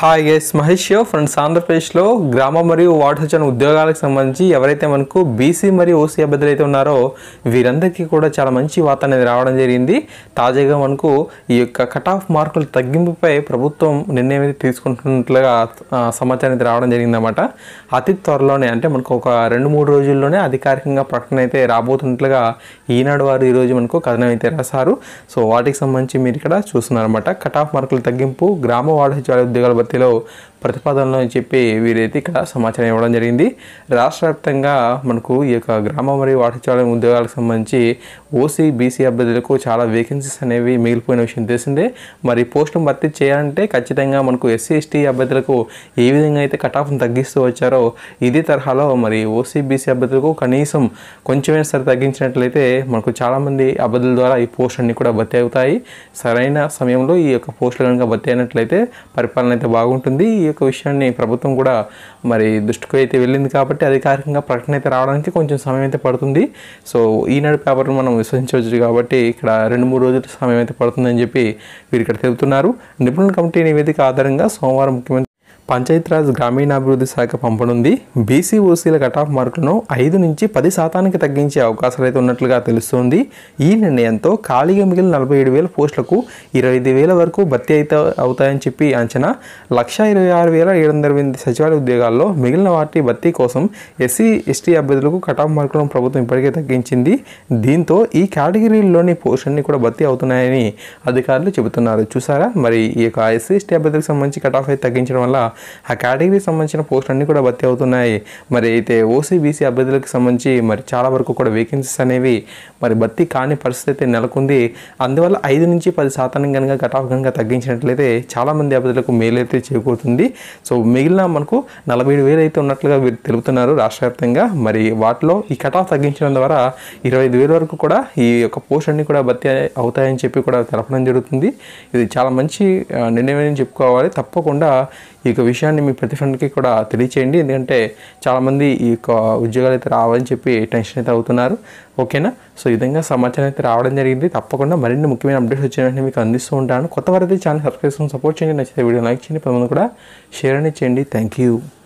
hi guys Mahesh show friends ఆంధ్రప్రదేశ్లో గ్రామ మరియు వార్డు సచివ ఉద్యోగాలకు సంబంధించి ఎవరైతే మనకు బీసీ మరియు ఓసీ అభ్యర్థులు అయితే ఉన్నారో వీరందరికీ కూడా చాలా మంచి వార్త అనేది రావడం జరిగింది తాజాగా మనకు ఈ యొక్క కట్ ఆఫ్ మార్కుల తగ్గింపుపై ప్రభుత్వం నిర్ణయం అయితే తీసుకుంటున్నట్లుగా ఆ, సమాచారం అయితే రావడం జరిగిందన్నమాట అతి త్వరలోనే అంటే మనకు ఒక రెండు మూడు రోజుల్లోనే అధికారికంగా ప్రకటన అయితే రాబోతున్నట్లుగా ఈనాడు వారు ఈరోజు మనకు కథనం అయితే రాశారు సో వాటికి సంబంధించి మీరు ఇక్కడ చూస్తున్నారన్నమాట కట్ ఆఫ్ మార్కుల తగ్గింపు గ్రామ వార్డు సచివాలయ ఉద్యోగాల భర్తీలో ప్రతిపాదనలు అని చెప్పి వీరైతే ఇక్కడ సమాచారం ఇవ్వడం జరిగింది రాష్ట్ర వ్యాప్తంగా మనకు ఈ యొక్క గ్రామ మరియు వార్డు సచివాలయం ఉద్యోగాలకు సంబంధించి ఓసీ బీసీ అభ్యర్థులకు చాలా వేకెన్సీస్ అనేవి మిగిలిపోయిన విషయం తెలిసిందే మరి పోస్టును భర్తీ చేయాలంటే ఖచ్చితంగా మనకు ఎస్సీ ఎస్టీ అభ్యర్థులకు ఏ విధంగా అయితే కట్ ఆఫ్ను తగ్గిస్తూ వచ్చారో ఇదే తరహాలో మరి ఓసీ బీసీ అభ్యర్థులకు కనీసం కొంచెమైనా సరే తగ్గించినట్లయితే మనకు చాలామంది అభ్యర్థుల ద్వారా ఈ పోస్ట్ అన్ని కూడా భర్తీ అవుతాయి సరైన సమయంలో ఈ యొక్క పోస్టులు కనుక భర్తీ అయినట్లయితే పరిపాలన అయితే బాగుంటుంది ఈ యొక్క విషయాన్ని ప్రభుత్వం కూడా మరి దృష్టికి అయితే వెళ్ళింది కాబట్టి అధికారికంగా ప్రకటన అయితే రావడానికి కొంచెం సమయం అయితే పడుతుంది సో ఈనాడు పేపర్ను మనం విశ్వసించవచ్చు కాబట్టి ఇక్కడ రెండు మూడు రోజుల సమయం అయితే పడుతుందని చెప్పి వీరు ఇక్కడ తెలుపుతున్నారు నిపుణుల కమిటీ నివేదిక ఆధారంగా సోమవారం ముఖ్యమంత్రి పంచాయతీరాజ్ గ్రామీణాభివృద్ధి శాఖ పంపనుంది బీసీ ఓసీల కట్ ఆఫ్ మార్కులను ఐదు నుంచి పది శాతానికి తగ్గించే అవకాశాలు అయితే ఉన్నట్లుగా తెలుస్తోంది ఈ నిర్ణయంతో ఖాళీగా మిగిలిన నలభై ఏడు వేల పోస్టులకు ఇరవై ఐదు వేల వరకు భర్తీ అయితే అవుతాయని చెప్పి అంచనా లక్ష ఇరవై ఆరు వేల ఏడు వందల ఎనిమిది సచివాలయ ఉద్యోగాల్లో మిగిలిన వాటి భర్తీ కోసం ఎస్సీ ఎస్టీ అభ్యర్థులకు కట్ ఆఫ్ మార్కులను ప్రభుత్వం ఇప్పటికే తగ్గించింది దీంతో ఈ కేటగిరీలోని పోస్టులన్నీ కూడా భర్తీ అవుతున్నాయని అధికారులు చెబుతున్నారు చూసారా మరి ఈ యొక్క ఎస్సీ ఎస్టీ అభ్యర్థులకు సంబంధించి కట్ ఆఫ్ అయితే తగ్గించడం వల్ల ఆ కేటగిరీకి సంబంధించిన పోస్టులు అన్నీ కూడా భర్తీ అవుతున్నాయి మరి అయితే ఓసీ బీసీ అభ్యర్థులకు సంబంధించి మరి చాలా వరకు కూడా వేకెన్సీస్ అనేవి మరి భర్తీ కాని పరిస్థితి అయితే నెలకొంది అందువల్ల ఐదు నుంచి పది శాతానికి కనుక కట్ ఆఫ్ కనుక తగ్గించినట్లయితే చాలామంది అభ్యర్థులకు మేలు అయితే చేకూరుతుంది సో మిగిలిన మనకు నలభై ఏడు వేలు అయితే ఉన్నట్లుగా వీరు తెలుపుతున్నారు రాష్ట్ర వ్యాప్తంగా మరి వాటిలో ఈ కట్ ఆఫ్ తగ్గించడం ద్వారా ఇరవై ఐదు వేల వరకు కూడా ఈ యొక్క పోస్ట్ అన్ని కూడా భర్తీ అవుతాయని చెప్పి కూడా తెలపడం జరుగుతుంది ఇది చాలా మంచి ఆ, నిర్ణయం అని చెప్పుకోవాలి తప్పకుండా ఈ యొక్క విషయాన్ని మీ ప్రతి ఫ్రెండ్కి కూడా తెలియచేయండి ఎందుకంటే చాలామంది ఈ యొక్క ఉద్యోగాలు అయితే రావాలని చెప్పి టెన్షన్ అయితే అవుతున్నారు ఓకేనా సో ఈ విధంగా సమాచారం అయితే రావడం జరిగింది తప్పకుండా మరిన్ని ముఖ్యమైన అప్డేట్స్ వచ్చిన వెంటనే మీకు అందిస్తూ ఉంటాను కొత్త వారైతే ఛానల్ సబ్స్క్రైబ్ చేసుకుని సపోర్ట్ చేయండి నచ్చితే వీడియో లైక్ చేయండి పది మంది కూడా షేర్ అనేది చేయండి థ్యాంక్ యూ